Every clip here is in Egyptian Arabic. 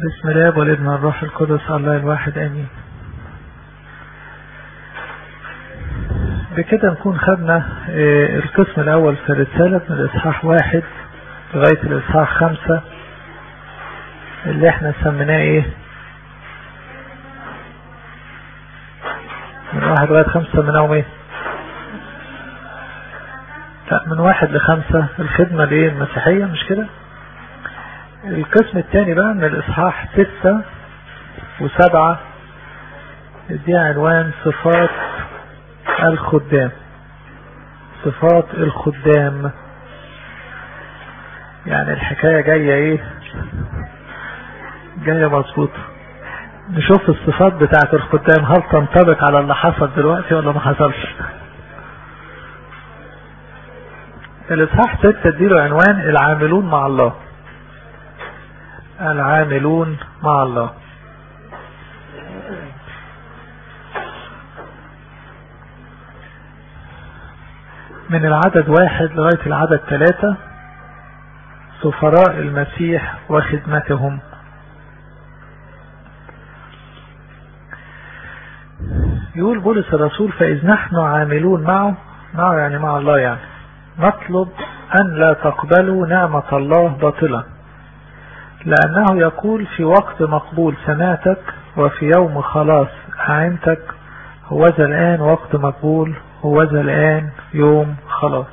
بسم الله والابن الروح القدس الله الواحد امين بكده نكون خدنا القسم الاول في الرسالة من الاصحاح واحد لغاية الاصحاح خمسة اللي احنا سميناه ايه من واحد لغاية خمسة سميناهم ايه لا من واحد لخمسة الخدمة ليه المسيحية مش كده القسم الثاني بقى من الاصحاح ستة وسبعة دي عنوان صفات الخدام صفات الخدام يعني الحكاية جاية ايه جاية مظبوطة نشوف الصفات بتاعت الخدام هل تنطبق على اللي حصل دلوقتي ولا ما حصلش الاصحاح ستة اديله عنوان العاملون مع الله العاملون مع الله من العدد واحد لغاية العدد ثلاثة سفراء المسيح وخدمتهم يقول بولس الرسول فإذ نحن عاملون معه معه يعني مع الله يعني نطلب أن لا تقبلوا نعمة الله باطلا لأنه يقول في وقت مقبول سمعتك وفي يوم خلاص أعنتك هوذا الآن وقت مقبول هوذا الآن يوم خلاص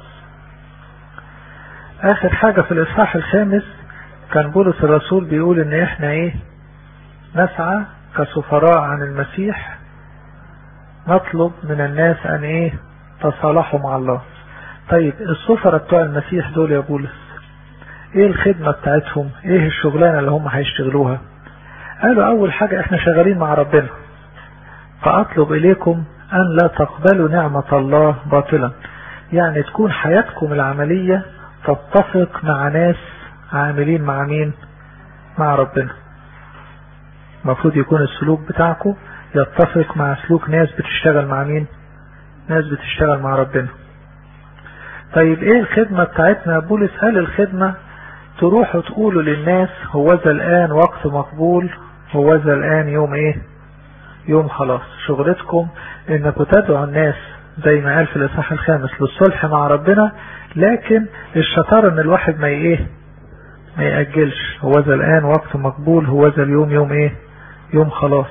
آخر حاجة في الإصحاح الخامس كان بولس الرسول بيقول إن إحنا إيه نسعى كسفراء عن المسيح نطلب من الناس أن إيه تصالحوا مع الله طيب السفراء بتوع المسيح دول يا بولس ايه الخدمة بتاعتهم ايه الشغلانة اللي هم هيشتغلوها قالوا اول حاجة احنا شغالين مع ربنا فاطلب اليكم ان لا تقبلوا نعمة الله باطلا يعني تكون حياتكم العملية تتفق مع ناس عاملين مع مين مع ربنا المفروض يكون السلوك بتاعكم يتفق مع سلوك ناس بتشتغل مع مين ناس بتشتغل مع ربنا طيب ايه الخدمة بتاعتنا بولس قال الخدمة تروحوا تقولوا للناس هوذا الآن وقت مقبول هوذا الآن يوم ايه يوم خلاص شغلتكم انكم تدعوا الناس زي ما قال في الاصحاح الخامس للصلح مع ربنا لكن الشطارة ان الواحد ما ايه ما يأجلش هوذا الآن وقت مقبول هوذا اليوم يوم ايه يوم خلاص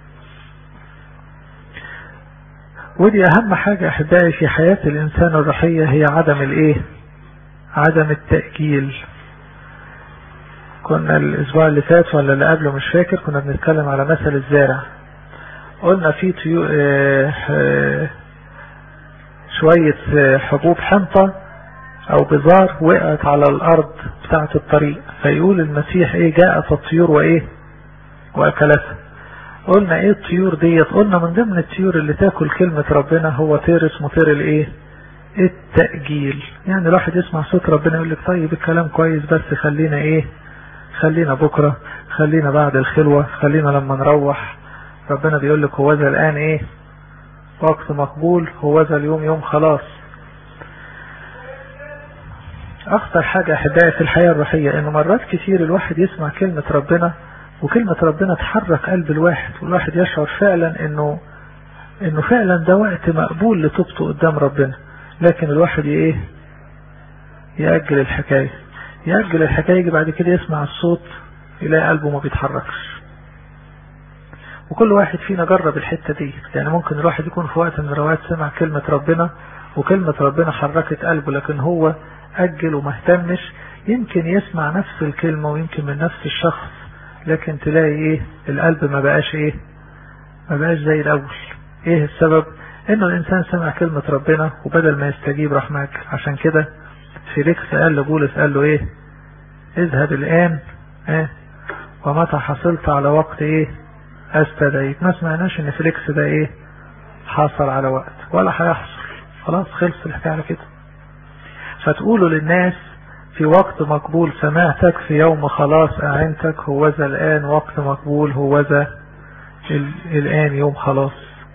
ودي اهم حاجة احبائي في حياة الانسان الروحية هي عدم الايه عدم التأجيل كنا الاسبوع اللي فات ولا اللي قبله مش فاكر كنا بنتكلم على مثل الزارع قلنا في طيو اه اه شوية حبوب حنطة او بزار وقعت على الارض بتاعة الطريق فيقول المسيح ايه جاءت الطيور وايه واكلتها قلنا ايه الطيور ديت قلنا من ضمن الطيور اللي تاكل كلمة ربنا هو طير اسمه طير الايه التأجيل يعني الواحد يسمع صوت ربنا يقول لك طيب الكلام كويس بس خلينا ايه خلينا بكرة خلينا بعد الخلوة خلينا لما نروح ربنا بيقول لك هو ذا الان ايه وقت مقبول هو ذا اليوم يوم خلاص اخطر حاجة احبائي في الحياة الروحية انه مرات كتير الواحد يسمع كلمة ربنا وكلمة ربنا تحرك قلب الواحد والواحد يشعر فعلا انه انه فعلا ده وقت مقبول لتوبته قدام ربنا لكن الواحد ايه يأجل الحكاية يأجل الحكاية يجي بعد كده يسمع الصوت يلاقي قلبه ما بيتحركش وكل واحد فينا جرب الحتة دي يعني ممكن الواحد يكون في وقت من الروايات سمع كلمة ربنا وكلمة ربنا حركت قلبه لكن هو أجل وما اهتمش يمكن يسمع نفس الكلمة ويمكن من نفس الشخص لكن تلاقي ايه القلب ما بقاش ايه ما بقاش زي الاول ايه السبب انه الانسان سمع كلمة ربنا وبدل ما يستجيب راح ماكل عشان كده فيليكس قال لبولس قال له ايه اذهب الان ايه ومتى حصلت على وقت ايه استدعيك ما سمعناش ان فيليكس ده ايه حصل على وقت ولا هيحصل خلاص خلص الحكايه على كده فتقولوا للناس في وقت مقبول سمعتك في يوم خلاص أعنتك هوذا الآن وقت مقبول هوذا الآن يوم خلاص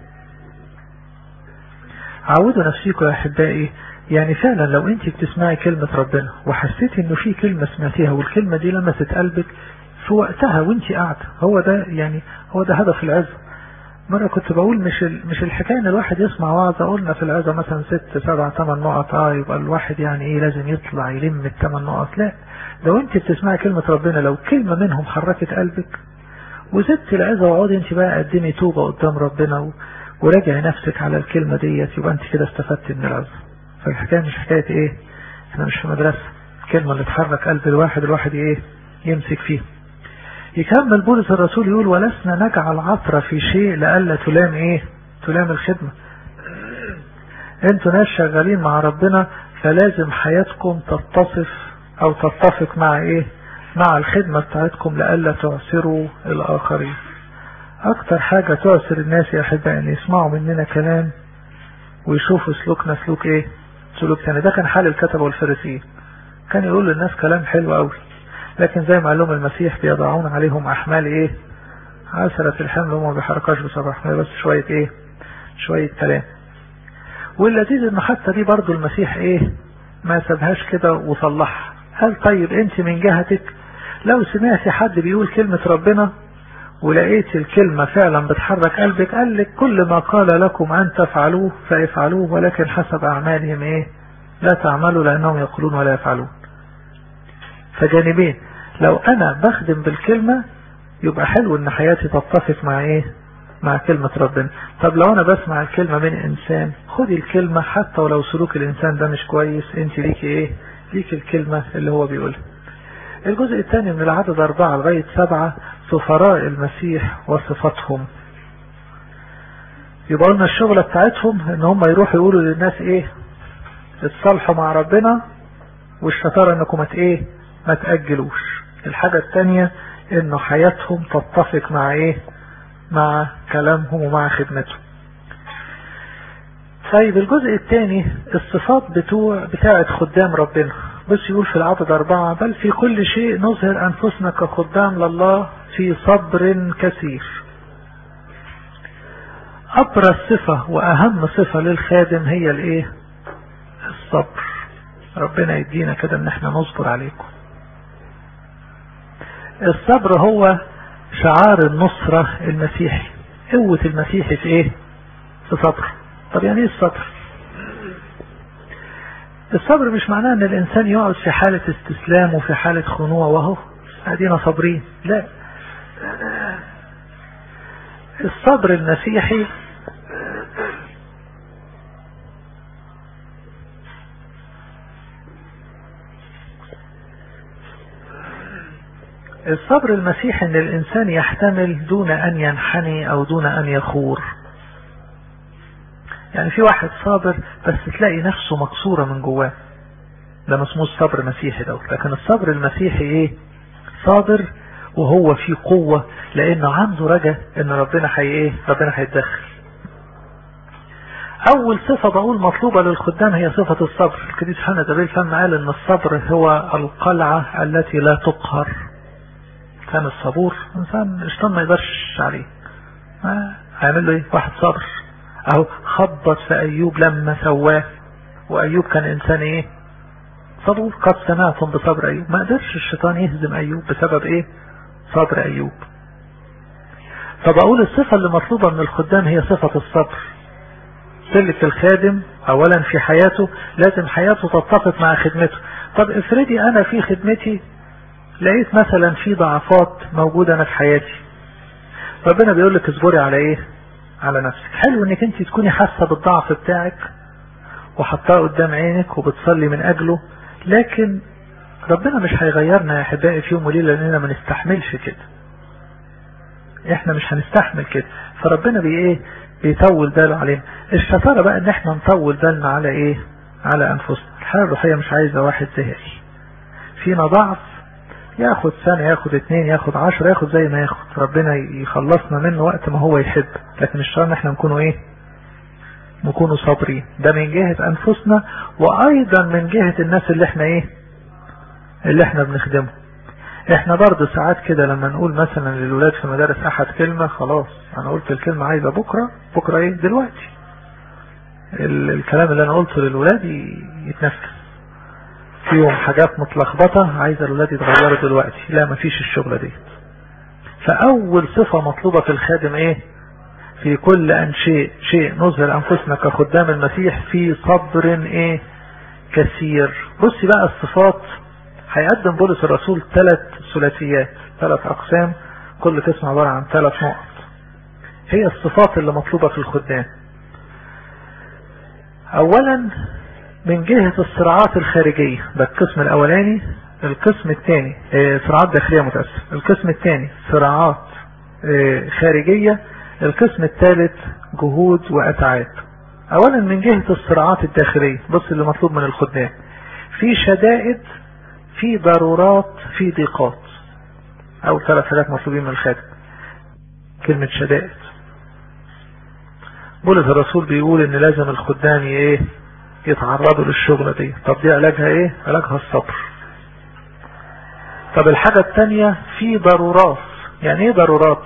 عودوا نفسيكم يا أحبائي يعني فعلا لو انت بتسمعي كلمة ربنا وحسيتي انه في كلمة سمعتيها والكلمة دي لمست قلبك في وقتها وانت قاعدة هو ده يعني هو ده هدف العزة مرة كنت بقول مش مش الحكاية ان الواحد يسمع وعظة قلنا في العزة مثلا ست سبع ثمان نقط اه يبقى الواحد يعني ايه لازم يطلع يلم الثمان نقط لا لو انت بتسمعي كلمة ربنا لو كلمة منهم حركت قلبك وسبت العزة وقعدي انت بقى قدمي توبة قدام ربنا و... وراجعي نفسك على الكلمة ديت يبقى انت كده استفدت من العزة فالحكاية مش حكاية ايه احنا مش في مدرسة الكلمة اللي تحرك قلب الواحد الواحد ايه يمسك فيه يكمل بولس الرسول يقول ولسنا نجعل عطرة في شيء لألا تلام ايه تلام الخدمة انتوا ناس شغالين مع ربنا فلازم حياتكم تتصف او تتفق مع ايه مع الخدمة بتاعتكم لألا تعسروا الآخرين أكتر حاجة تعسر الناس يا أحبائي أن يسمعوا مننا كلام ويشوفوا سلوكنا سلوك إيه سلوك تاني ده كان حال الكتبة والفريسيين كان يقول للناس كلام حلو قوي لكن زي ما قال لهم المسيح بيضعون عليهم أحمال إيه عسرة الحمل هم ما بيحركوش بصراحة بس شوية إيه شوية كلام واللذيذ إنه حتى دي برضو المسيح إيه ما سابهاش كده وصلحها قال طيب أنت من جهتك لو سمعتي حد بيقول كلمة ربنا ولقيت الكلمة فعلا بتحرك قلبك قال لك كل ما قال لكم أن تفعلوه فافعلوه ولكن حسب أعمالهم إيه لا تعملوا لأنهم يقولون ولا يفعلون فجانبين لو أنا بخدم بالكلمة يبقى حلو إن حياتي تتفق مع إيه مع كلمة ربنا طب لو أنا بسمع الكلمة من إنسان خدي الكلمة حتى ولو سلوك الإنسان ده مش كويس أنت ليكي إيه ليك الكلمة اللي هو بيقولها الجزء الثاني من العدد أربعة لغاية سبعة سفراء المسيح وصفاتهم يبقى قلنا الشغلة بتاعتهم ان هم يروحوا يقولوا للناس ايه اتصالحوا مع ربنا والشطارة انكم مت ايه ما تأجلوش الحاجة الثانية انه حياتهم تتفق مع ايه مع كلامهم ومع خدمتهم طيب الجزء الثاني الصفات بتوع بتاعة خدام ربنا بس يقول في العدد أربعة بل في كل شيء نظهر أنفسنا كخدام لله في صبر كثير أبرز صفة وأهم صفة للخادم هي الإيه الصبر ربنا يدينا كده ان احنا نصبر عليكم الصبر هو شعار النصرة المسيحي قوة المسيحي في ايه في صبر طب يعني ايه الصبر الصبر مش معناه ان الانسان يقعد في حالة استسلام وفي حالة خنوع وهو قاعدين صابرين لا الصبر المسيحي الصبر المسيحي ان الانسان يحتمل دون ان ينحني او دون ان يخور يعني في واحد صابر بس تلاقي نفسه مكسورة من جواه ده ما اسمه الصبر المسيحي ده لكن الصبر المسيحي ايه صابر وهو في قوة لانه عنده رجاء ان ربنا حي ايه ربنا هيتدخل اول صفة بقول مطلوبة للخدام هي صفة الصبر القديس حنا دبيل فم قال ان الصبر هو القلعة التي لا تقهر كان الصبور انسان الشيطان ما يقدرش عليه هيعمل له ايه واحد صبر اهو خبط في ايوب لما سواه وايوب كان انسان ايه صبور قد سمعتم بصبر ايوب ما قدرش الشيطان يهزم ايوب بسبب ايه صبر ايوب فبقول الصفة اللي مطلوبة من الخدام هي صفة الصبر سلك الخادم اولا في حياته لازم حياته تتفق مع خدمته طب افرضي انا في خدمتي لقيت مثلا في ضعفات موجودة انا في حياتي ربنا بيقول لك اصبري على ايه على نفسك حلو انك انت تكوني حاسة بالضعف بتاعك وحطاه قدام عينك وبتصلي من اجله لكن ربنا مش هيغيرنا يا احبائي في يوم وليلة لاننا ما نستحملش كده احنا مش هنستحمل كده فربنا بي ايه بيطول باله علينا الشطارة بقى ان احنا نطول بالنا على ايه على انفسنا الحالة الروحية مش عايزة واحد زهقي فينا ضعف ياخد سنة ياخد اتنين ياخد عشرة ياخد زي ما ياخد ربنا يخلصنا منه وقت ما هو يحب لكن الشرط احنا نكونوا ايه نكونوا صابرين ده من جهة انفسنا وايضا من جهة الناس اللي احنا ايه اللي احنا بنخدمه احنا برضه ساعات كده لما نقول مثلا للولاد في مدارس احد كلمة خلاص انا قلت الكلمة عايزة بكرة بكرة ايه دلوقتي الكلام اللي انا قلته للولاد يتنفذ فيهم حاجات متلخبطة عايزة الولاد يتغيروا دلوقتي لا مفيش الشغلة دي فأول صفة مطلوبة في الخادم ايه في كل أن شيء شيء نظهر أنفسنا كخدام المسيح في صبر ايه كثير بصي بقى الصفات هيقدم بولس الرسول ثلاث ثلاثيات ثلاث أقسام كل قسم عبارة عن ثلاث نقط هي الصفات اللي مطلوبة في الخدام أولا من جهة الصراعات الخارجية ده القسم الأولاني القسم الثاني صراعات داخلية متأسف القسم الثاني صراعات خارجية القسم الثالث جهود وأتعاب أولا من جهة الصراعات الداخلية بص اللي مطلوب من الخدام في شدائد في ضرورات في ضيقات أو ثلاث حاجات مطلوبين من الخادم كلمة شدائد بولس الرسول بيقول ان لازم الخدام ايه يتعرضوا للشغلة دي طب دي علاجها ايه علاجها الصبر طب الحاجة التانية في ضرورات يعني ايه ضرورات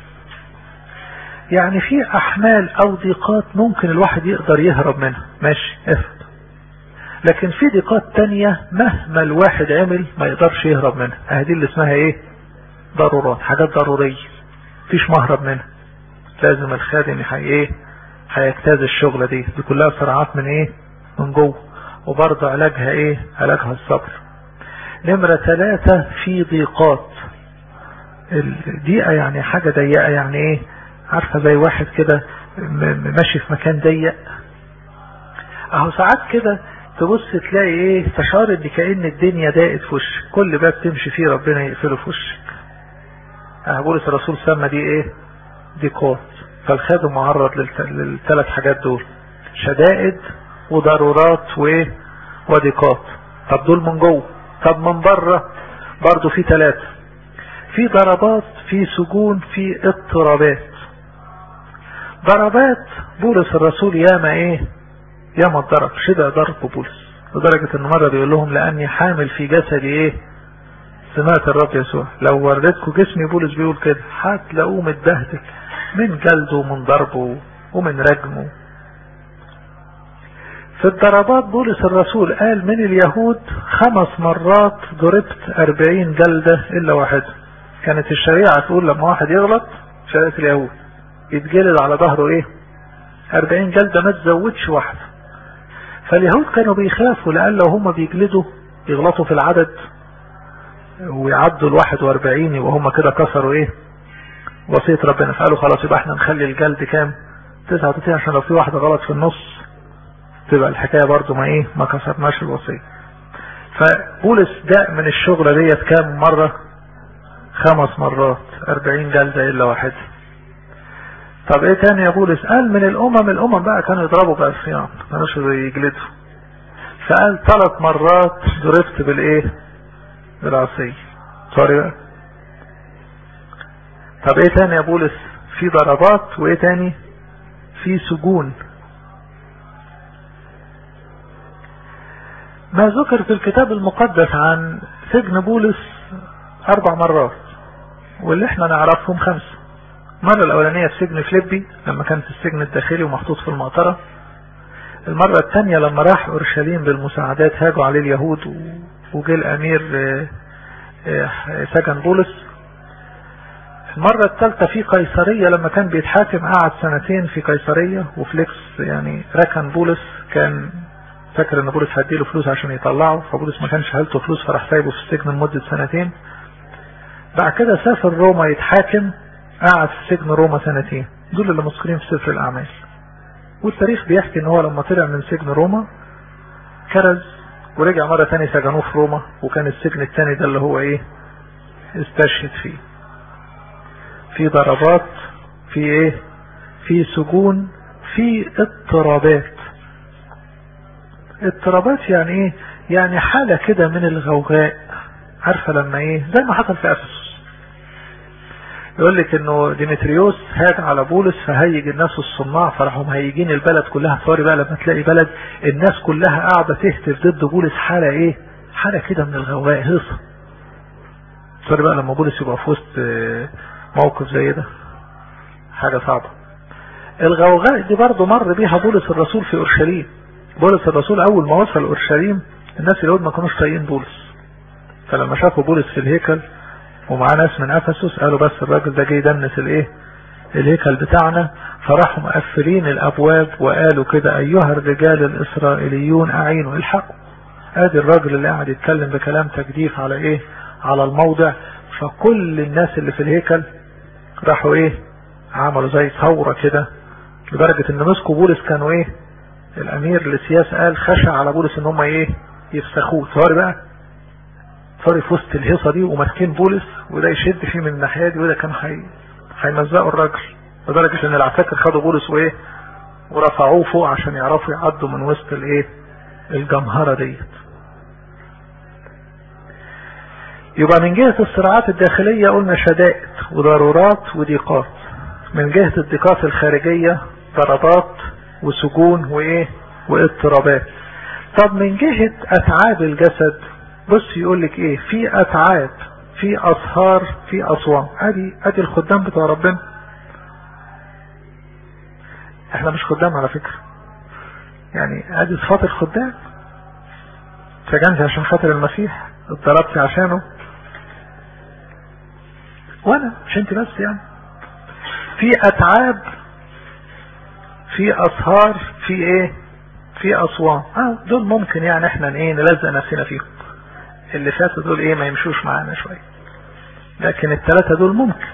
يعني في احمال او ضيقات ممكن الواحد يقدر يهرب منها ماشي افرض لكن في ضيقات تانية مهما الواحد عمل ما يقدرش يهرب منها اهدي اللي اسمها ايه ضرورات حاجات ضرورية مفيش مهرب منها لازم الخادم ايه هيجتاز الشغلة دي دي كلها صراعات من ايه من جوه وبرضه علاجها ايه علاجها الصبر نمرة ثلاثة في ضيقات الضيقة يعني حاجة ضيقة يعني ايه عارفة زي واحد كده ماشي في مكان ضيق اهو ساعات كده تبص تلاقي ايه تشعر ان كأن الدنيا ضاقت في وشك كل باب تمشي فيه ربنا يقفله في وشك اه بولس الرسول سمى دي ايه ضيقات فالخادم معرض للثلاث حاجات دول شدائد وضرورات وايه وضيقات طب دول من جوه طب من بره برضو في ثلاثة في ضربات في سجون في اضطرابات ضربات بولس الرسول ياما ايه ياما اتضرب شبه ضرب بولس لدرجة ان مرة بيقول لهم لاني حامل في جسدي ايه سمات الرب يسوع لو وردتكم جسمي بولس بيقول كده هتلاقوه متبهدل من جلده ومن ضربه ومن رجمه في الضربات بولس الرسول قال من اليهود خمس مرات ضربت أربعين جلدة إلا واحدة كانت الشريعة تقول لما واحد يغلط شريعة اليهود يتجلد على ظهره ايه أربعين جلدة ما تزودش واحدة فاليهود كانوا بيخافوا لأن لو هم بيجلدوا يغلطوا في العدد ويعدوا الواحد واربعين يبقى هم كده كسروا ايه وصية ربنا فقالوا خلاص يبقى احنا نخلي الجلد كام 99 عشان لو في واحدة غلط في النص تبقى الحكاية برضو ما ايه ما كسرناش الوصية فبولس ده من الشغلة ديت كام مرة خمس مرات 40 جلدة الا واحدة طب ايه تاني يا بولس قال من الامم الامم بقى كانوا يضربوا بعصيان ما كانوش يجلدوا فقال ثلاث مرات ضربت بالايه بالعصي سوري بقى طب ايه تاني يا بولس في ضربات وايه تاني في سجون ما ذكر في الكتاب المقدس عن سجن بولس اربع مرات واللي احنا نعرفهم خمسة المرة الاولانية في سجن فليبي لما كان في السجن الداخلي ومحطوط في المقطرة المرة الثانية لما راح اورشليم بالمساعدات هاجوا عليه اليهود وجه الامير سجن بولس المرة الثالثة في قيصرية لما كان بيتحاكم قعد سنتين في قيصرية وفليكس يعني ركن بولس كان فاكر ان بولس هديله فلوس عشان يطلعه فبولس ما كانش هالته فلوس فراح سايبه في السجن لمدة سنتين بعد كده سافر روما يتحاكم قعد في سجن روما سنتين دول اللي مذكورين في سفر الاعمال والتاريخ بيحكي ان هو لما طلع من سجن روما كرز ورجع مرة تاني سجنوه في روما وكان السجن التاني ده اللي هو ايه استشهد فيه في ضربات في ايه في سجون في اضطرابات اضطرابات يعني ايه يعني حالة كده من الغوغاء عارفة لما ايه زي ما حصل في افسس يقول لك انه ديمتريوس هاج على بولس فهيج الناس الصناع فراحوا مهيجين البلد كلها تصوري بقى لما تلاقي بلد الناس كلها قاعدة تهتف ضد بولس حالة ايه حالة كده من الغوغاء هيصة تصوري بقى لما بولس يبقى في وسط موقف زي ده حاجة صعبة الغوغاء دي برضه مر بيها بولس الرسول في اورشليم بولس الرسول اول ما وصل اورشليم الناس اليهود ما كانوش طايقين بولس فلما شافوا بولس في الهيكل ومعاه ناس من افسس قالوا بس الراجل ده جه يدنس الايه الهيكل بتاعنا فراحوا مقفلين الابواب وقالوا كده ايها الرجال الاسرائيليون اعينوا الحقوا ادي الراجل اللي قاعد يتكلم بكلام تجديف على ايه على الموضع فكل الناس اللي في الهيكل راحوا ايه عملوا زي ثورة كده لدرجة ان مسكوا بولس كانوا ايه الامير للسياسة قال خشى على بولس ان هم ايه يفسخوه صار بقى صار في وسط الهيصة دي وماسكين بولس وده يشد فيه من الناحية دي وده كان حي هيمزقوا الراجل لدرجة ان العساكر خدوا بولس وايه ورفعوه فوق عشان يعرفوا يعدوا من وسط الايه الجمهرة ديت يبقى من جهة الصراعات الداخلية قلنا شدائد وضرورات وضيقات من جهة الضيقات الخارجية ضربات وسجون وايه واضطرابات طب من جهة اتعاب الجسد بص يقول لك ايه في اتعاب في اسهار في اصوام ادي ادي الخدام بتوع ربنا احنا مش خدام على فكرة يعني ادي صفات الخدام سجنت عشان خاطر المسيح اتضربت عشانه وانا مش انت بس يعني في اتعاب في اسهار في ايه في اصوام اه دول ممكن يعني احنا ايه نلزق نفسنا فيهم اللي فاتوا دول ايه ما يمشوش معانا شوية لكن الثلاثة دول ممكن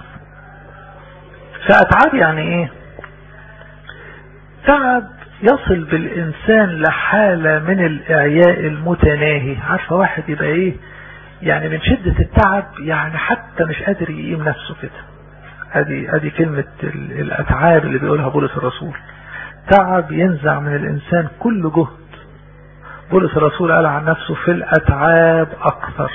فاتعاب يعني ايه تعب يصل بالإنسان لحالة من الإعياء المتناهي عارفة واحد يبقى إيه يعني من شدة التعب يعني حتى مش قادر يقيم نفسه كده ادي ادي كلمة الأتعاب اللي بيقولها بولس الرسول تعب ينزع من الإنسان كل جهد بولس الرسول قال عن نفسه في الأتعاب أكثر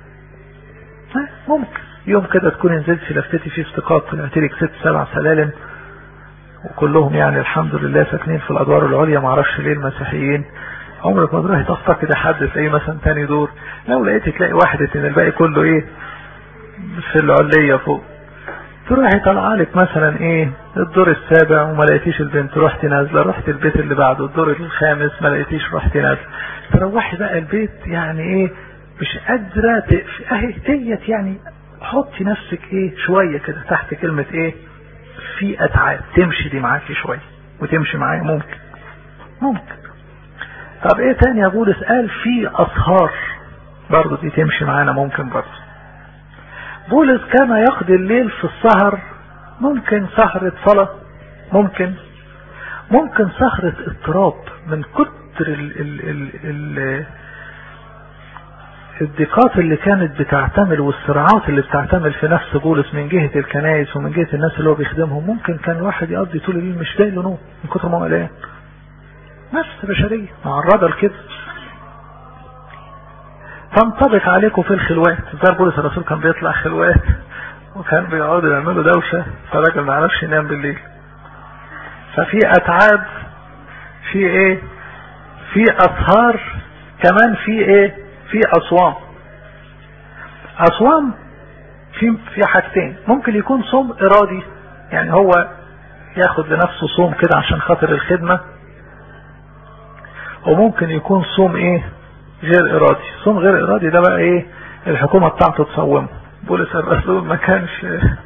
ممكن يوم كده تكون نزلت لفتتي في استقاط طلعت لك ست سبع سلالم وكلهم يعني الحمد لله ساكنين في الادوار العليا معرفش ليه المسيحيين عمرك ما تروحي تفتقد حد تلاقيه مثلا تاني دور لو لقيت تلاقي واحد ان الباقي كله ايه في العلية فوق تروحي طالعه لك مثلا ايه الدور السابع وما لقيتيش البنت رحتي نازله رحت البيت اللي بعده الدور الخامس ما لقيتيش رحتي نازله تروحي بقى البيت يعني ايه مش قادره تقفي اهي ديت يعني حطي نفسك ايه شويه كده تحت كلمه ايه في اتعاب تمشي دي معاكي شويه وتمشي معايا ممكن ممكن طب ايه تاني يا بولس قال في اسهار برضه دي تمشي معانا ممكن برضه بولس كان يقضي الليل في السهر ممكن سهرة صلاة ممكن ممكن سهرة اضطراب من كتر ال ال ال ال الضيقات اللي كانت بتعتمل والصراعات اللي بتعتمل في نفس بولس من جهة الكنائس ومن جهة الناس اللي هو بيخدمهم ممكن كان الواحد يقضي طول الليل مش لاقي له نوم من كتر ما هو قلقان نفس بشرية معرضة لكده تنطبق عليكم في الخلوات زي بولس الرسول كان بيطلع خلوات وكان بيقعدوا يعملوا دوشة فالراجل ما عرفش ينام بالليل ففي اتعاب في ايه في اسهار كمان في ايه في اصوام اصوام في في حاجتين ممكن يكون صوم ارادي يعني هو ياخد لنفسه صوم كده عشان خاطر الخدمة وممكن يكون صوم ايه غير ارادي صوم غير ارادي ده بقى ايه الحكومة بتاعته تصومه بولس الرسول ما كانش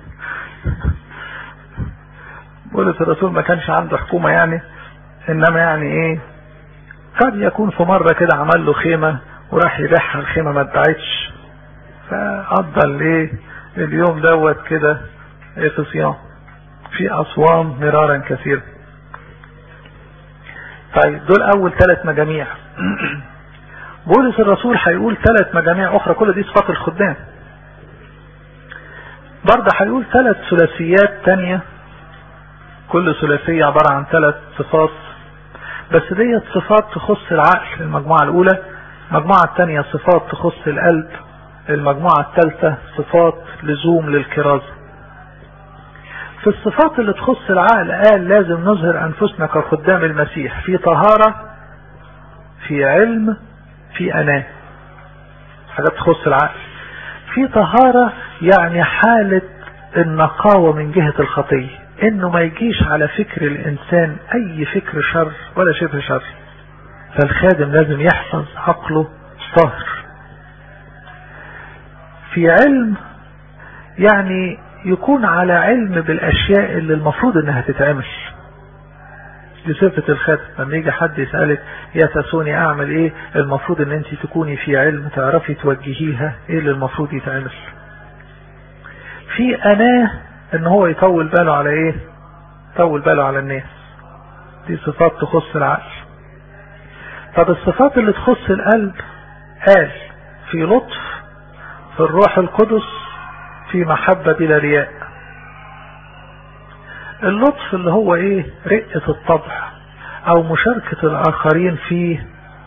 بولس الرسول ما كانش عنده حكومة يعني انما يعني ايه قد يكون في مرة كده عمل له خيمة وراح يبيعها الخيمة ما اتباعتش فقضى الايه اليوم دوت كده ايه في صيام في اصوام مرارا كثيرا طيب دول اول ثلاث مجاميع بولس الرسول هيقول ثلاث مجاميع اخرى كل دي صفات الخدام برضه هيقول ثلاث ثلاثيات تانية كل ثلاثية عبارة عن ثلاث صفات بس ديت صفات تخص العقل المجموعة الاولى المجموعة الثانية صفات تخص القلب المجموعة الثالثة صفات لزوم للكرازة في الصفات اللي تخص العقل قال لازم نظهر انفسنا كخدام المسيح في طهارة في علم في أناة حاجات تخص العقل في طهارة يعني حالة النقاوة من جهة الخطية انه ما يجيش على فكر الانسان اي فكر شر ولا شبه شر فالخادم لازم يحفظ عقله طاهر في علم يعني يكون على علم بالاشياء اللي المفروض انها تتعمل دي صفة الخادم لما يجي حد يسألك يا تسوني اعمل ايه المفروض ان انت تكوني في علم تعرفي توجهيها ايه اللي المفروض يتعمل في اناه ان هو يطول باله على ايه يطول باله على الناس دي صفات تخص العقل طب الصفات اللي تخص القلب قال في لطف في الروح القدس في محبة بلا رياء اللطف اللي هو ايه رقة الطبع او مشاركة الاخرين في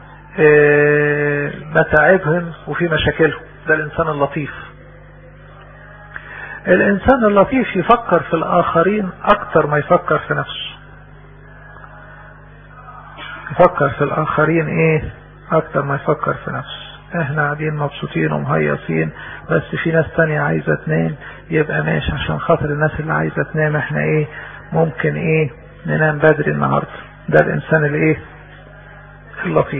اه متاعبهم وفي مشاكلهم ده الانسان اللطيف الانسان اللطيف يفكر في الاخرين اكتر ما يفكر في نفسه يفكر في الاخرين ايه اكتر ما يفكر في نفسه احنا قاعدين مبسوطين ومهيصين بس في ناس تانية عايزة تنام يبقى ماشي عشان خاطر الناس اللي عايزة تنام احنا ايه ممكن ايه ننام بدري النهاردة ده الانسان الايه اللطيف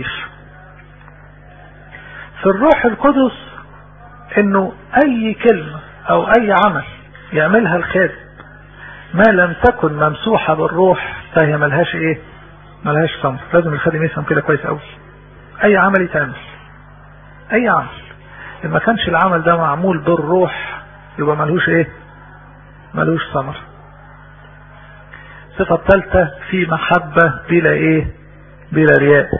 في الروح القدس انه اي كلمة او اي عمل يعملها الخادم ما لم تكن ممسوحة بالروح فهي ملهاش ايه ملهاش ثمر لازم الخادم يفهم كده كويس قوي اي عمل يتعمل اي عمل ان ما كانش العمل ده معمول بالروح يبقى ملهوش ايه ملهوش ثمر الصفة الثالثة في محبة بلا ايه بلا رياء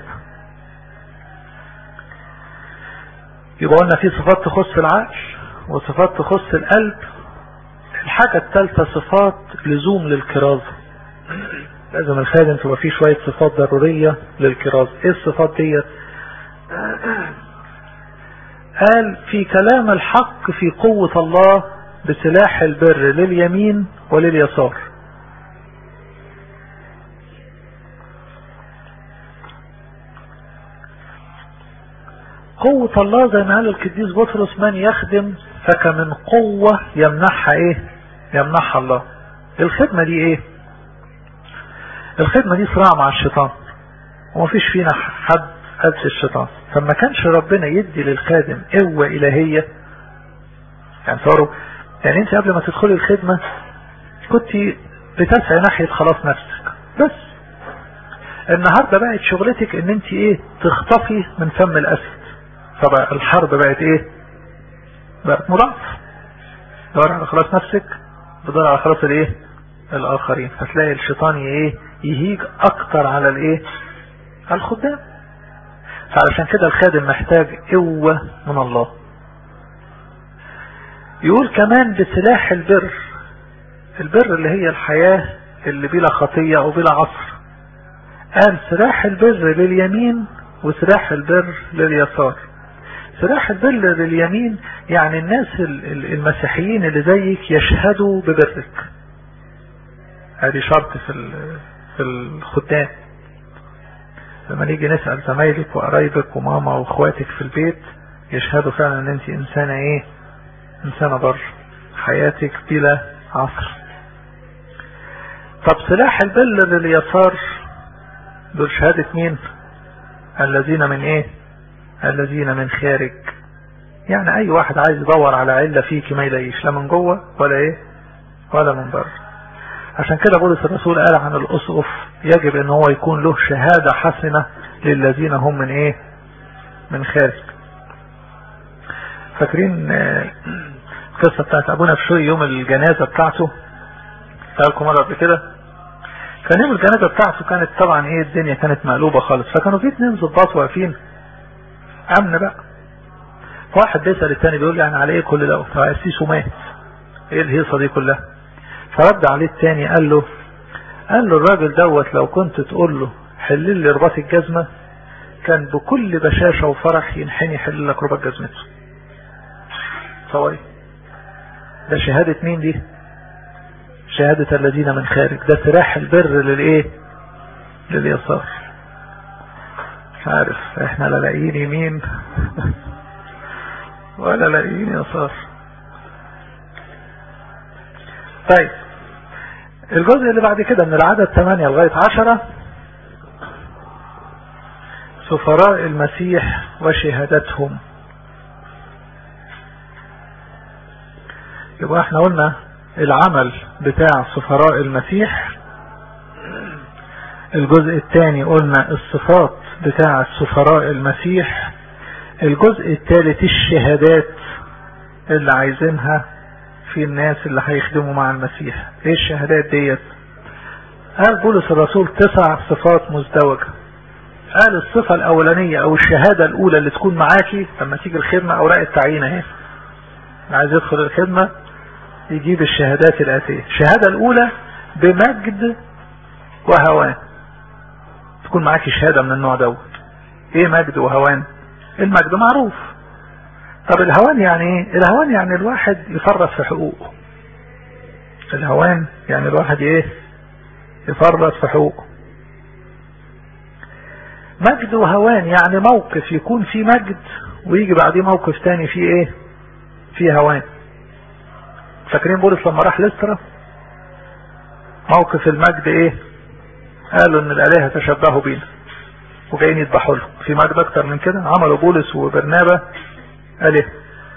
يبقى قلنا في صفات تخص العقل وصفات تخص القلب الحاجة الثالثة صفات لزوم للكرازة لازم الخادم تبقى فيه شوية صفات ضرورية للكرازة ايه الصفات ديت قال في كلام الحق في قوة الله بسلاح البر لليمين ولليسار قوة الله زي ما قال القديس بطرس من يخدم فكمن قوة يمنحها ايه يمنحها الله الخدمة دي ايه الخدمة دي صراع مع الشيطان ومفيش فينا حد قد الشيطان فما كانش ربنا يدي للخادم قوة إلهية يعني صاروا يعني انت قبل ما تدخلي الخدمة كنت بتسعي ناحية خلاص نفسك بس النهاردة بقت شغلتك ان انت ايه تخطفي من فم الاسد فبقى الحرب بقت ايه بقت مضاعف دور على خلاص نفسك بدور على خلاص الايه الاخرين فتلاقي الشيطان ايه يهيج اكتر على الايه على الخدام فعلشان كده الخادم محتاج قوة من الله يقول كمان بسلاح البر البر اللي هي الحياة اللي بلا خطية او بلا عصر قال سلاح البر لليمين وسلاح البر لليسار سلاح البر لليمين يعني الناس المسيحيين اللي زيك يشهدوا ببرك هذه شرط في في الخدام لما نيجي نسأل زمايلك وقرايبك وماما واخواتك في البيت يشهدوا فعلا ان انت انسانة ايه انسانة بر حياتك بلا عصر طب سلاح البر لليسار دول شهادة مين الذين من ايه الذين من خارج يعني اي واحد عايز يدور على علة فيك ما يلاقيش لا من جوه ولا ايه ولا من بره عشان كده بولس الرسول قال عن الاسقف يجب ان هو يكون له شهادة حسنة للذين هم من ايه من خارج فاكرين القصة بتاعت ابونا بشوي يوم الجنازة بتاعته لكم مرة قبل كده كان يوم الجنازة بتاعته كانت طبعا ايه الدنيا كانت مقلوبة خالص فكانوا في اتنين ظباط واقفين امن بقى واحد بيسأل التاني بيقول لي يعني على ايه كل ده فقسيسه مات ايه الهيصة دي كلها فرد عليه التاني قال له قال له الراجل دوت لو كنت تقول له حل لي رباط الجزمة كان بكل بشاشة وفرح ينحني يحل لك رباط جزمته صوري ده شهادة مين دي شهادة الذين من خارج ده سلاح البر للايه لليسار مش عارف احنا لا لاقيين يمين ولا لاقيين يسار طيب الجزء اللي بعد كده من العدد 8 لغاية 10 سفراء المسيح وشهادتهم يبقى احنا قلنا العمل بتاع سفراء المسيح الجزء الثاني قلنا الصفات بتاع سفراء المسيح الجزء الثالث الشهادات اللي عايزينها في الناس اللي هيخدموا مع المسيح ايه الشهادات ديت قال بولس الرسول تسع صفات مزدوجة قال الصفة الاولانية او الشهادة الاولى اللي تكون معاكي لما تيجي الخدمة اوراق التعيين اهي عايز يدخل الخدمة يجيب الشهادات الاتية الشهادة الاولى بمجد وهوان تكون معاكي شهادة من النوع دوت ايه مجد وهوان المجد معروف طب الهوان يعني ايه الهوان يعني الواحد يفرط في حقوقه الهوان يعني الواحد ايه يفرط في حقوقه مجد وهوان يعني موقف يكون فيه مجد ويجي بعديه موقف تاني فيه ايه فيه هوان فاكرين بولس لما راح لسترا موقف المجد ايه قالوا ان الالهه تشبهوا بينا وجايين يذبحوا له في مجد اكتر من كده عملوا بولس وبرنابا قال ايه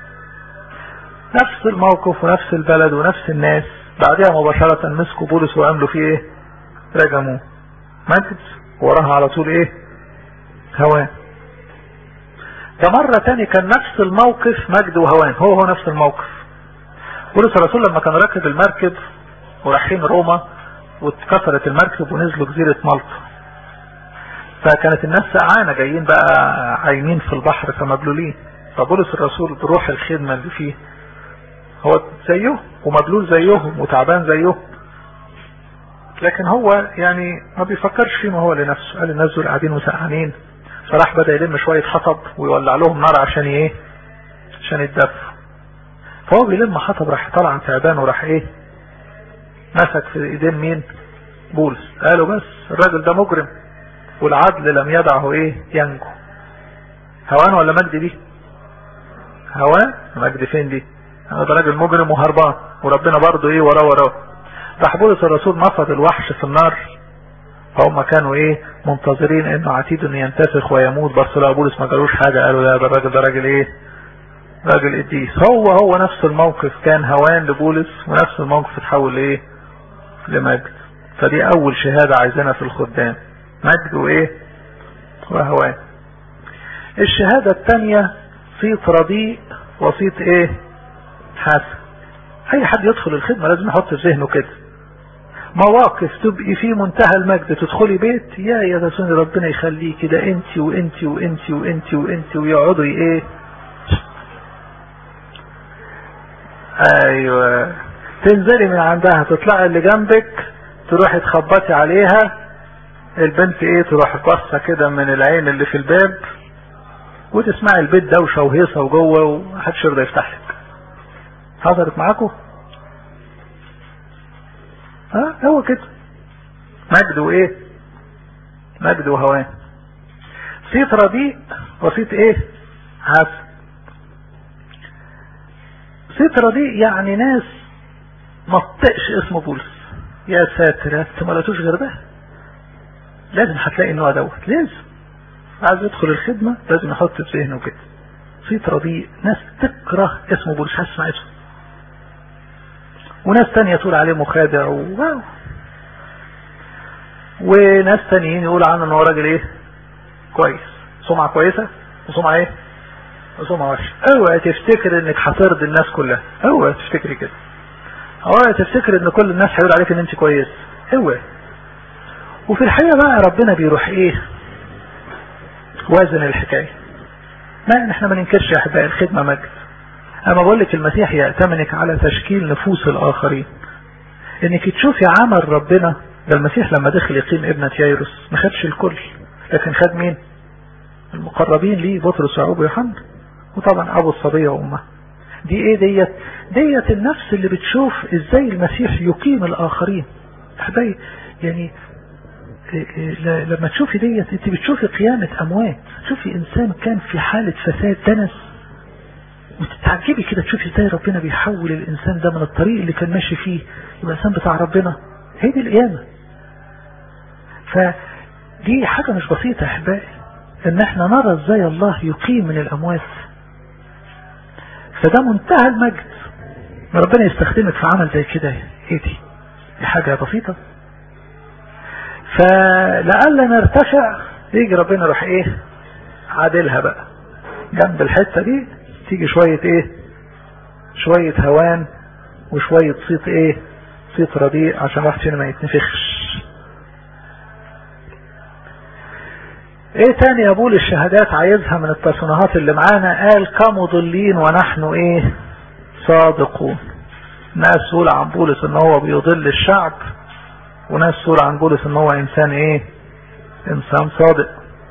نفس الموقف ونفس البلد ونفس الناس بعدها مباشرة مسكوا بولس وعملوا فيه ايه رجموه مجد وراها على طول ايه هوان ده مرة تاني كان نفس الموقف مجد وهوان هو هو نفس الموقف بولس الرسول لما كان راكب المركب ورايحين روما واتكسرت المركب ونزلوا جزيرة مالطا فكانت الناس سقعانة جايين بقى عايمين في البحر فمبلولين فبولس الرسول بروح الخدمة اللي فيه هو زيه ومبلول زيهم وتعبان زيهم لكن هو يعني ما بيفكرش فيه ما هو لنفسه قال الناس دول قاعدين وسقعانين فراح بدأ يلم شوية حطب ويولع لهم نار عشان ايه عشان يتدفوا فهو بيلم حطب راح طلع تعبان وراح ايه مسك في ايدين مين بولس قالوا بس الراجل ده مجرم والعدل لم يدعه ايه ينجو هوان ولا مجد دي هوان مجد فين دي انا ده راجل مجرم وهربان وربنا برضه ايه وراه وراه راح بولس الرسول نفض الوحش في النار فهم كانوا ايه منتظرين انه عتيد انه ينتفخ ويموت بس لا بولس ما قالوش حاجة قالوا لا ده الراجل ده راجل ايه راجل قديس هو هو نفس الموقف كان هوان لبولس ونفس الموقف اتحول لايه لمجد فدي اول شهادة عايزينها في الخدام مجد وايه وهوان الشهادة الثانية صيت رديء وصيت ايه حسن اي حد يدخل الخدمة لازم يحط في ذهنه كده مواقف تبقي في منتهى المجد تدخلي بيت يا يا ده سوني ربنا يخليه كده انت وانت وانت وانت وانت ويقعدوا ايه ايوه تنزلي من عندها تطلعي اللي جنبك تروحي تخبطي عليها البنت ايه تروح باصه كده من العين اللي في الباب وتسمعي البيت دوشه وهيصه وجوه ومحدش يرضى يفتح لك حصلت معاكم ها هو كده مجد وايه مجد وهوان صيت رديء وصيت ايه حسن صيت رديء يعني ناس ما تطقش اسم بولس يا ساتر انت ما لقيتوش غير ده لازم هتلاقي النوع دوت لازم عايز يدخل الخدمة لازم يحط في ذهنه كده صيت رديء ناس تكره اسم بولس هسمع اسمه وناس تانية تقول عليه مخادع و... وناس تانيين يقول عنه ان هو راجل ايه كويس سمعة كويسة وسمعة ايه وسمعة وحشة اوعى تفتكر انك هترضي الناس كلها اوعى تفتكري كده اوعى تفتكر ان كل الناس هيقول عليك ان انت كويس اوعى وفي الحقيقة بقى ربنا بيروح ايه وازن الحكاية ما احنا ما ننكرش يا احبائي الخدمة مجد اما بقول لك المسيح يأتمنك على تشكيل نفوس الاخرين انك تشوفي عمل ربنا ده المسيح لما دخل يقيم ابنة يايروس ما خدش الكل لكن خد مين المقربين ليه بطرس ويعقوب ويوحنا وطبعا ابو الصبية وامها دي ايه ديت ديت النفس اللي بتشوف ازاي المسيح يقيم الاخرين احبائي يعني لما تشوفي ديت انت بتشوفي قيامة اموات تشوفي انسان كان في حالة فساد دنس وتتعجبي كده تشوفي ازاي ربنا بيحول الانسان ده من الطريق اللي كان ماشي فيه يبقى انسان بتاع ربنا هي دي القيامة فدي حاجة مش بسيطة احبائي ان احنا نرى ازاي الله يقيم من الاموات فده منتهى المجد ربنا يستخدمك في عمل زي كده ايه دي دي حاجة بسيطة فلعل نرتفع يجي ربنا يروح ايه عادلها بقى جنب الحتة دي تيجي شوية ايه شوية هوان وشوية صيت ايه صيت رديء عشان واحد فينا ما يتنفخش ايه تاني يا بول الشهادات عايزها من التصنيعات اللي معانا قال كمضلين ونحن ايه صادقون ناس تقول عن بولس ان هو بيضل الشعب وناس تقول عن بولس ان هو انسان ايه انسان صادق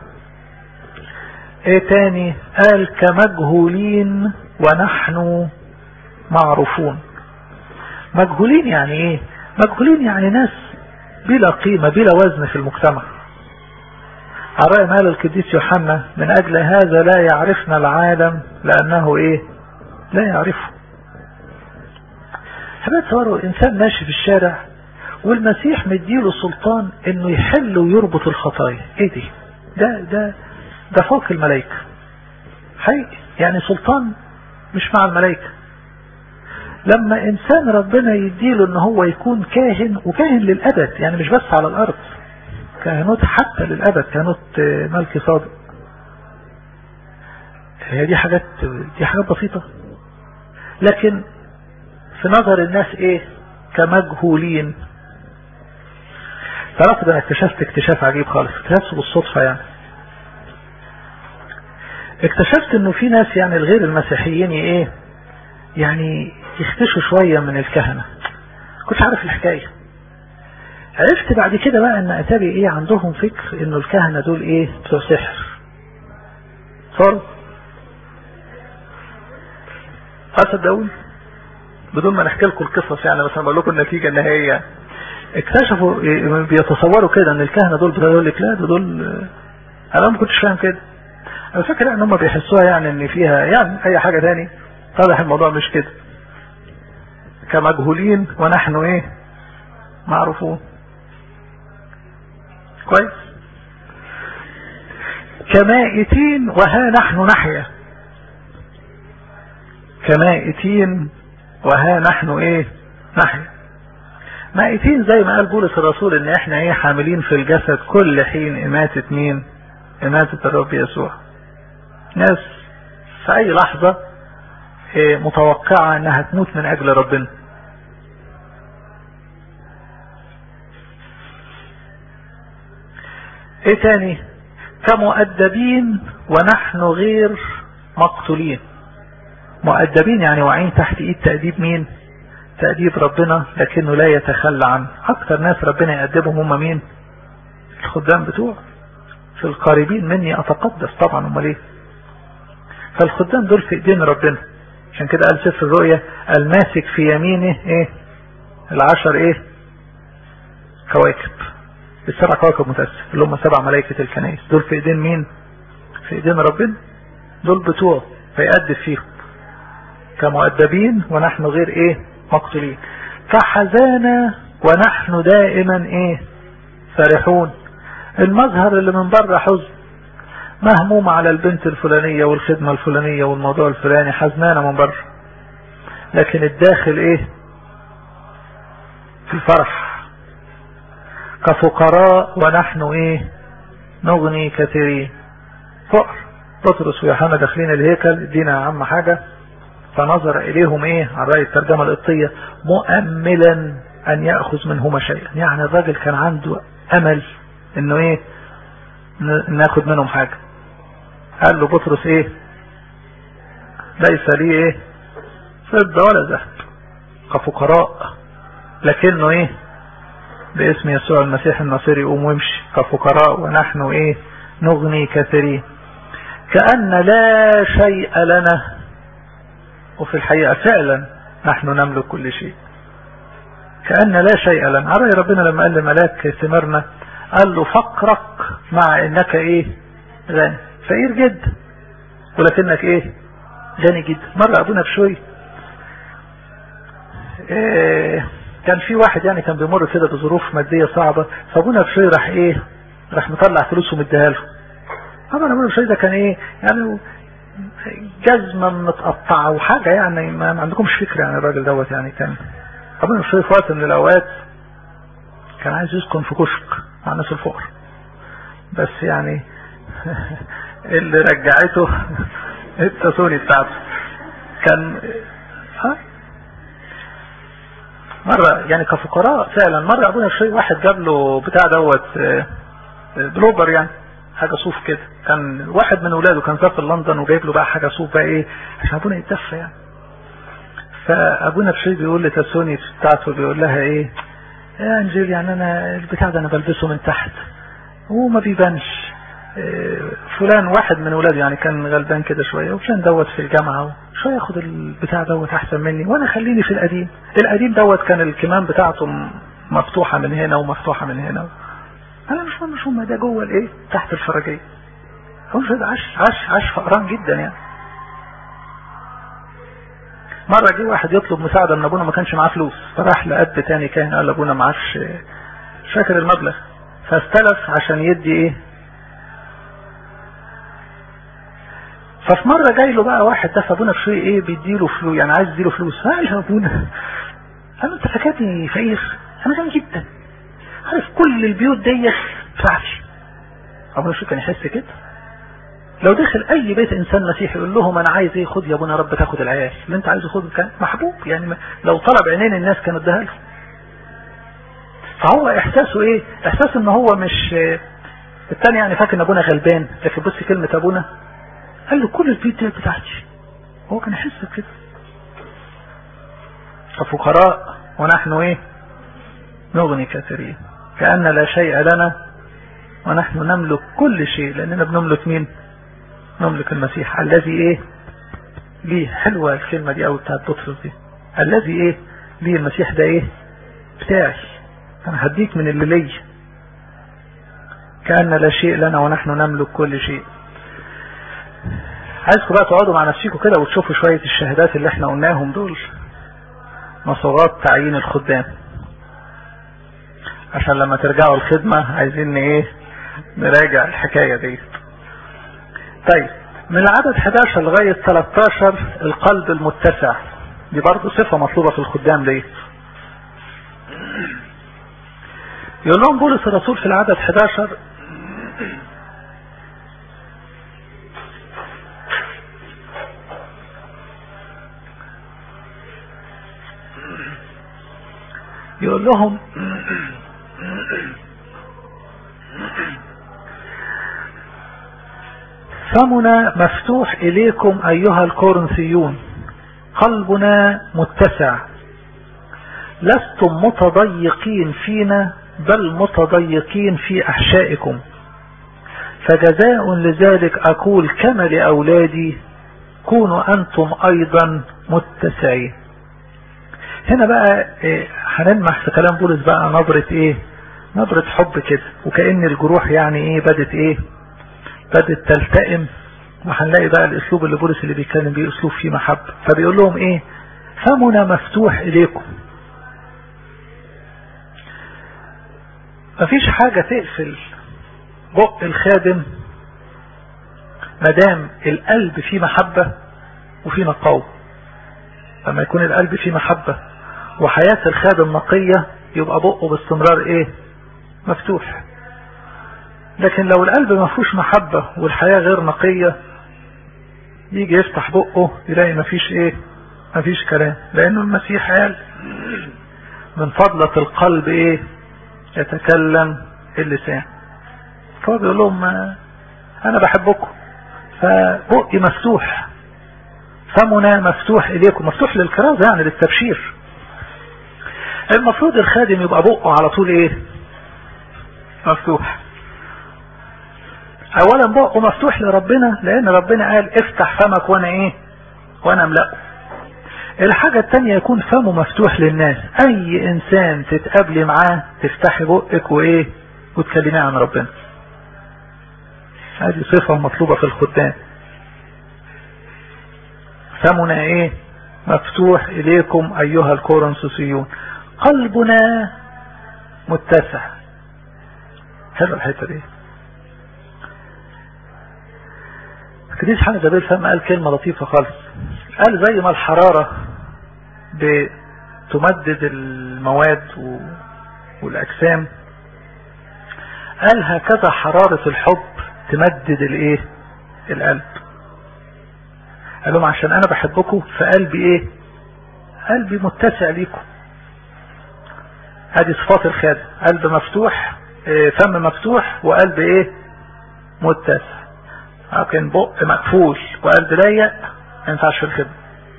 ايه تاني قال كمجهولين ونحن معروفون مجهولين يعني ايه مجهولين يعني ناس بلا قيمة بلا وزن في المجتمع على مال القديس يوحنا من اجل هذا لا يعرفنا العالم لانه ايه لا يعرفه حبيت تصوروا انسان ماشي في الشارع والمسيح مديله سلطان انه يحل ويربط الخطايا ايه دي ده ده ده فوق الملائكة حقيقي يعني سلطان مش مع الملائكة لما انسان ربنا يديله ان هو يكون كاهن وكاهن للابد يعني مش بس على الارض كهنوت حتى للابد كهنوت ملكي صادق هي دي حاجات دي حاجات بسيطة لكن في نظر الناس ايه كمجهولين تعرفوا ده انا اكتشفت اكتشاف عجيب خالص اكتشفته بالصدفة يعني اكتشفت انه في ناس يعني الغير المسيحيين ايه يعني يختشوا شوية من الكهنة كنت عارف الحكاية عرفت بعد كده بقى ان اتابي ايه عندهم فكر انه الكهنة دول ايه بتوع سحر صار اصدقوني بدون ما نحكي لكم القصص يعني بس انا بقول لكم النتيجة ان هي اكتشفوا بيتصوروا كده ان الكهنة دول بيقول لك لا ده دول انا ما كنتش فاهم كده انا فاكر ان هم بيحسوها يعني ان فيها يعني اي حاجة تاني طالع الموضوع مش كده كمجهولين ونحن ايه معروفون كويس كمائتين وها نحن نحيا كمائتين وها نحن ايه نحيا مائتين زي ما قال بولس الرسول ان احنا ايه حاملين في الجسد كل حين اماتة مين اماتة الرب يسوع ناس في اي لحظة ايه متوقعة انها تموت من اجل ربنا ايه تاني كمؤدبين ونحن غير مقتولين مؤدبين يعني واعين تحت ايد تأديب مين تأديب ربنا لكنه لا يتخلى عنه اكتر ناس ربنا يأدبهم هم مين الخدام بتوع في القريبين مني اتقدس طبعا امال ايه فالخدام دول في ايدين ربنا عشان كده قال سفر الرؤيا الماسك في يمينه ايه العشر ايه كواكب السبع كواكب متأسف اللي هم سبع ملائكة الكنائس دول في ايدين مين في ايدين ربنا دول بتوعه فيأدب فيهم كمؤدبين ونحن غير ايه مقتولين كحزانة ونحن دائما ايه فرحون المظهر اللي من بره حزن مهموم على البنت الفلانية والخدمة الفلانية والموضوع الفلاني حزنانة من بره لكن الداخل ايه في الفرح كفقراء ونحن ايه نغني كثيرين فقر بطرس ويوحنا داخلين الهيكل ادينا يا عم حاجة فنظر اليهم ايه على رأي الترجمة القبطية مؤملا ان يأخذ منهما شيئا يعني الراجل كان عنده امل انه ايه ناخد منهم حاجة قال له بطرس ايه ليس لي ايه فضة ولا ذهب كفقراء لكنه ايه باسم يسوع المسيح الناصري قوم وامشي كفقراء ونحن ايه نغني كثيرين كأن لا شيء لنا وفي الحقيقة فعلا نحن نملك كل شيء كأن لا شيء لنا عرأي ربنا لما قال لملاك ثمرنا قال له فقرك مع انك ايه غني فقير جدا ولكنك ايه غني جدا مرة ابونا بشوي إيه كان في واحد يعني كان بيمر كده بظروف مادية صعبة فابونا بشوي راح ايه راح مطلع فلوسه مديها له طبعا ابونا بشوي ده كان ايه يعني جزمة متقطعة وحاجة يعني ما عندكمش فكرة يعني الراجل دوت يعني كان ابونا في وقت من الاوقات كان عايز يسكن في كشك مع الناس الفقر بس يعني اللي رجعته التسوني بتاعته كان ها مرة يعني كفقراء فعلا مرة ابونا شيء واحد جاب له بتاع دوت بلوبر يعني حاجة صوف كده كان واحد من اولاده كان سافر لندن وجايب له بقى حاجة صوف بقى ايه عشان ابونا يتدفى يعني فابونا بشيء بيقول لتسوني بتاعته بيقول لها ايه يا انجيل يعني انا البتاع ده انا بلبسه من تحت وما بيبانش فلان واحد من ولاده يعني كان غلبان كده شوية وفلان دوت في الجامعة شوية ياخد البتاع دوت احسن مني وانا خليني في القديم القديم دوت كان الكمام بتاعته مفتوحة من هنا ومفتوحة من هنا انا مش مش هم ده جوه الايه تحت الفرجية هو عاش عاش عاش فقران جدا يعني مرة جه واحد يطلب مساعدة من ابونا ما كانش معاه فلوس فراح لقد تاني كان قال ابونا معاش مش فاكر المبلغ فاستلف عشان يدي ايه ففي مرة جاي له بقى واحد ده فابونا في ايه بيديله فلوس يعني عايز يديله فلوس قال يا ابونا انا انت فاكرني فقير انا غني جدا عارف كل البيوت ديت بتاعتي ابونا شو كان يحس كده لو دخل اي بيت انسان مسيحي يقول لهم انا عايز ايه خد يا ابونا رب تاخد العيال اللي انت عايزه خد كان محبوب يعني لو طلب عينين الناس كان اداها له فهو احساسه ايه احساس ان هو مش الثاني يعني فاكر ان ابونا غلبان لكن بص كلمة ابونا قال له كل البيت دي بتاعتي هو كان يحس بكده ففقراء ونحن ايه نغني كثيرين كأن لا شيء لنا ونحن نملك كل شيء لأننا بنملك مين نملك المسيح الذي ايه ليه حلوة الكلمة دي او بتاعت بطرس دي الذي ايه ليه المسيح ده ايه بتاعي انا هديك من اللي لي كأن لا شيء لنا ونحن نملك كل شيء عايزكم بقى تقعدوا مع نفسكم كده وتشوفوا شوية الشهادات اللي احنا قلناهم دول مصورات تعيين الخدام عشان لما ترجعوا الخدمة عايزين ايه نراجع الحكاية دي طيب من العدد 11 لغاية 13 القلب المتسع دي برضه صفة مطلوبة في الخدام دي يقول لهم بولس الرسول في العدد 11 يقول لهم فمنا مفتوح إليكم أيها الكورنثيون قلبنا متسع لستم متضيقين فينا بل متضيقين في أحشائكم فجزاء لذلك أقول كما لأولادي كونوا أنتم أيضا متسعين هنا بقى إيه هنلمح في كلام بولس بقى نظرة ايه نظرة حب كده وكأن الجروح يعني ايه بدت ايه بدت تلتئم وهنلاقي بقى الاسلوب اللي بولس اللي بيتكلم بيه اسلوب فيه محبة فبيقول لهم ايه فمنا مفتوح اليكم مفيش حاجة تقفل بق الخادم مدام القلب فيه محبة وفيه نقاوة لما يكون القلب فيه محبة وحياة الخادم نقية يبقى بقه باستمرار ايه مفتوح لكن لو القلب ما فيهوش محبة والحياة غير نقية يجي يفتح بقه يلاقي ما فيش ايه ما فيش كلام لانه المسيح قال من فضلة القلب ايه يتكلم اللسان فهو بيقول لهم انا بحبكم فبقي مفتوح فمنا مفتوح اليكم مفتوح للكرازة يعني للتبشير المفروض الخادم يبقى بقه على طول ايه مفتوح اولا بقه مفتوح لربنا لان ربنا قال افتح فمك وانا ايه وانا املأه الحاجة التانية يكون فمه مفتوح للناس اي انسان تتقابلي معاه تفتحي بقك وايه وتكلمي عن ربنا هذه صفة مطلوبة في الخدام فمنا ايه مفتوح اليكم ايها الكورنثوسيون قلبنا متسع حلو الحته دي كديس حاجة زبير فهم قال كلمة لطيفة خالص قال زي ما الحرارة بتمدد المواد والأجسام قال هكذا حرارة الحب تمدد الايه القلب قال لهم عشان انا بحبكم فقلبي ايه قلبي متسع ليكم هذه صفات الخادم قلب مفتوح فم مفتوح وقلب ايه متسع لكن بق مقفول وقلب ضيق ما ينفعش في الخدمه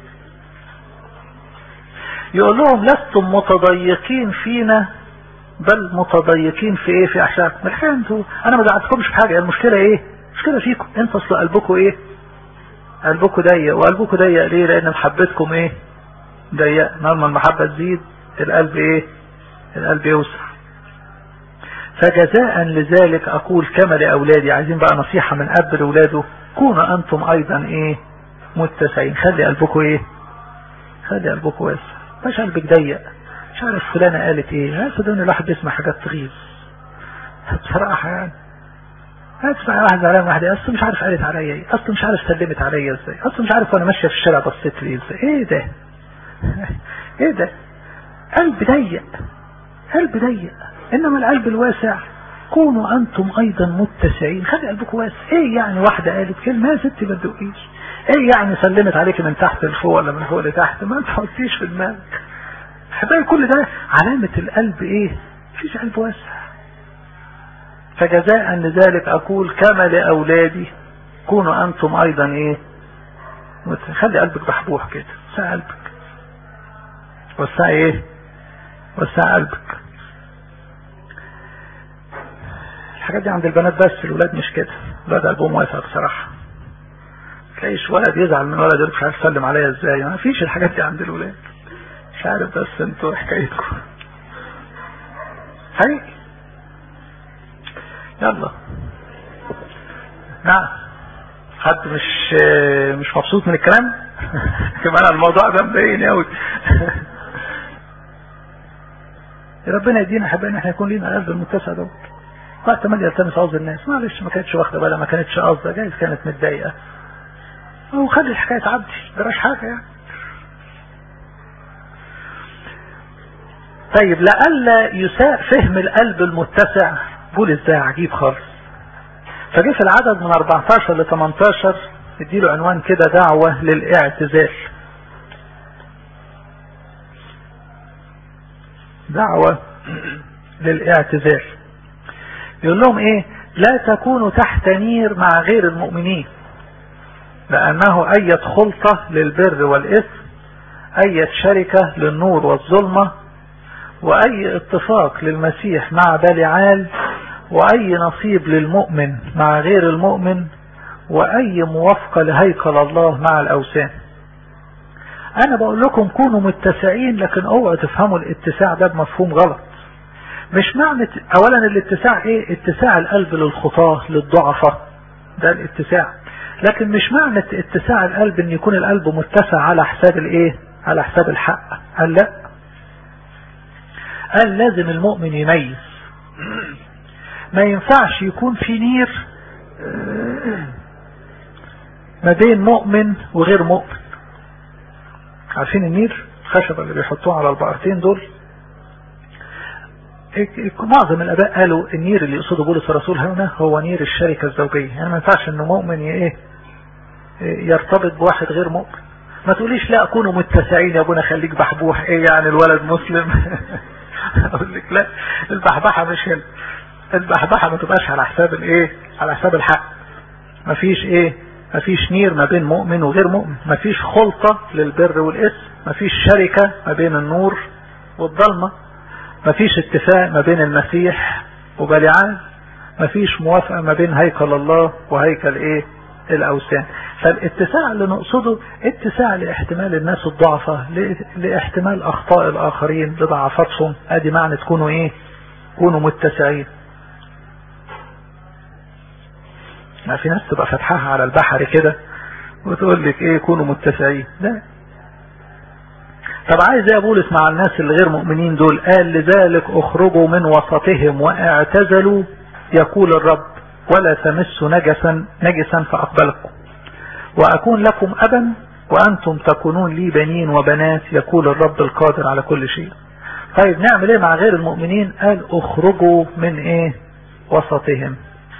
يقول لهم لستم متضيقين فينا بل متضيقين في ايه في احشائكم الحقيقه انتوا انا ما زعلتكمش في حاجه المشكله ايه المشكله فيكم انتوا اصل قلبكم ايه قلبكم ضيق وقلبكم ضيق ليه لان محبتكم ايه ضيق لما المحبه تزيد القلب ايه القلب يوسع فجزاء لذلك اقول كما لاولادي عايزين بقى نصيحه من اب لاولاده كونوا انتم ايضا ايه متسعين خلي قلبكم ايه خلي قلبكم واسع مش قلبك ضيق مش عارف فلانة قالت ايه ها صدقني الواحد بيسمع حاجات تغيظ بصراحة يعني هتسمع واحد زعلان واحد اصلا مش عارف قالت عليا ايه اصلا مش عارف سلمت عليا ازاي اصلا مش عارف وانا ماشية في الشارع بصيت لي ازاي ايه ده ايه ده قلب ضيق قلب ضيق انما القلب الواسع كونوا انتم ايضا متسعين خلي قلبكم واسع ايه يعني واحدة قالت كلمة يا ستي ما تدقيش ايه يعني سلمت عليك من تحت لفوق ولا من فوق لتحت ما تحطيش في دماغك حبايبي كل ده علامة القلب ايه مفيش قلب واسع فجزاء لذلك اقول كما لاولادي كونوا انتم ايضا ايه خلي قلبك بحبوح كده وسع قلبك وسع ايه وسع قلبك الحاجات دي عند البنات بس الولاد مش كده الولاد قلبهم واسع بصراحة تلاقيش ولد يزعل من ولد يقول مش عارف يسلم عليا ازاي ما فيش الحاجات دي عند الولاد مش عارف بس انتوا حكايتكم حقيقي يلا نعم حد مش مش مبسوط من الكلام كمان الموضوع ده مبين قوي ربنا يدينا حبايبنا احنا يكون لينا قلب المتسع دوت وقت ما يلتمس عوز الناس معلش ما كانتش واخده بالها ما كانتش قاصده جايز كانت متضايقه وخلي الحكايه تعدي جراش حاجه يعني طيب لئلا يساء فهم القلب المتسع بولس ده عجيب خالص فجه في العدد من 14 ل 18 اديله عنوان كده دعوة للاعتزال دعوة للاعتزال يقول لهم ايه لا تكونوا تحت نير مع غير المؤمنين لانه اية خلطة للبر والاثم اية شركة للنور والظلمة واي اتفاق للمسيح مع بلعال واي نصيب للمؤمن مع غير المؤمن واي موافقة لهيكل الله مع الاوثان انا بقول لكم كونوا متسعين لكن اوعوا تفهموا الاتساع ده بمفهوم غلط مش معنى اولا الاتساع ايه اتساع القلب للخطاة للضعفاء ده الاتساع لكن مش معنى اتساع القلب ان يكون القلب متسع على حساب الايه على حساب الحق قال لا قال لازم المؤمن يميز ما ينفعش يكون في نير ما بين مؤمن وغير مؤمن عارفين النير الخشبة اللي بيحطوها على البقرتين دول معظم الاباء قالوا النير اللي يقصده بولس الرسول هنا هو نير الشركة الزوجية يعني ما ينفعش انه مؤمن ايه يرتبط بواحد غير مؤمن ما تقوليش لا اكونوا متسعين يا ابونا خليك بحبوح ايه يعني الولد مسلم اقول لك لا البحبحة مش هنا البحبحة ما تبقاش على حساب الايه على حساب الحق مفيش ايه مفيش نير ما بين مؤمن وغير مؤمن مفيش خلطة للبر والاسم مفيش شركة ما بين النور والظلمة مفيش اتفاق ما بين المسيح وبلعان مفيش موافقة ما بين هيكل الله وهيكل ايه الاوثان فالاتساع اللي نقصده اتساع لاحتمال الناس الضعفة لاحتمال اخطاء الاخرين لضعفاتهم ادي معنى تكونوا ايه كونوا متسعين ما في ناس تبقى فتحها على البحر كده وتقول لك ايه كونوا متسعين لا طب عايز ايه بولس مع الناس اللي غير مؤمنين دول قال لذلك اخرجوا من وسطهم واعتزلوا يقول الرب ولا تمسوا نجسا نجسا فاقبلكم وأكون لكم أبا وأنتم تكونون لي بنين وبنات يقول الرب القادر على كل شيء طيب نعمل ايه مع غير المؤمنين قال اخرجوا من ايه وسطهم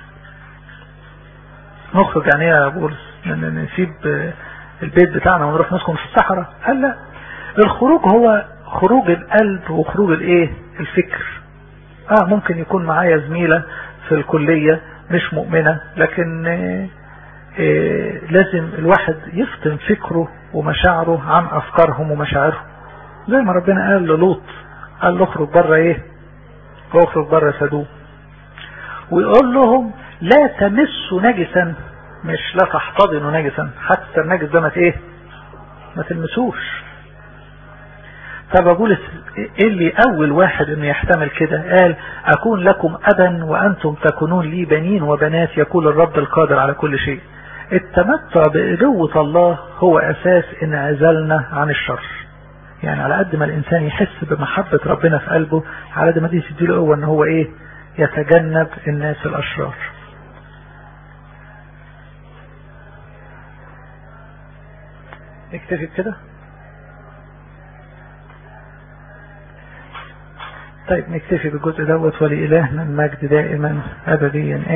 نخرج يعني ايه يا بولس نسيب البيت بتاعنا ونروح نسكن في الصحراء قال لا الخروج هو خروج القلب وخروج الايه الفكر اه ممكن يكون معايا زميلة في الكلية مش مؤمنة لكن آه آه لازم الواحد يفطن فكره ومشاعره عن افكارهم ومشاعرهم زي ما ربنا قال للوط قال له اخرج بره ايه اخرج بره سدوم ويقول لهم لا تمسوا نجسا مش لا تحتضنوا نجسا حتى النجس ده ما ايه ما تلمسوش طب بولس ايه اللي اول واحد انه يحتمل كده قال اكون لكم ابا وانتم تكونون لي بنين وبنات يقول الرب القادر على كل شيء التمتع بقوة الله هو اساس انعزالنا عن الشر يعني على قد ما الانسان يحس بمحبة ربنا في قلبه على قد ما دي تديله قوة ان هو ايه يتجنب الناس الاشرار نكتفي بكده طيب نكتفي بالجزء دوت ولإلهنا المجد دائما أبديا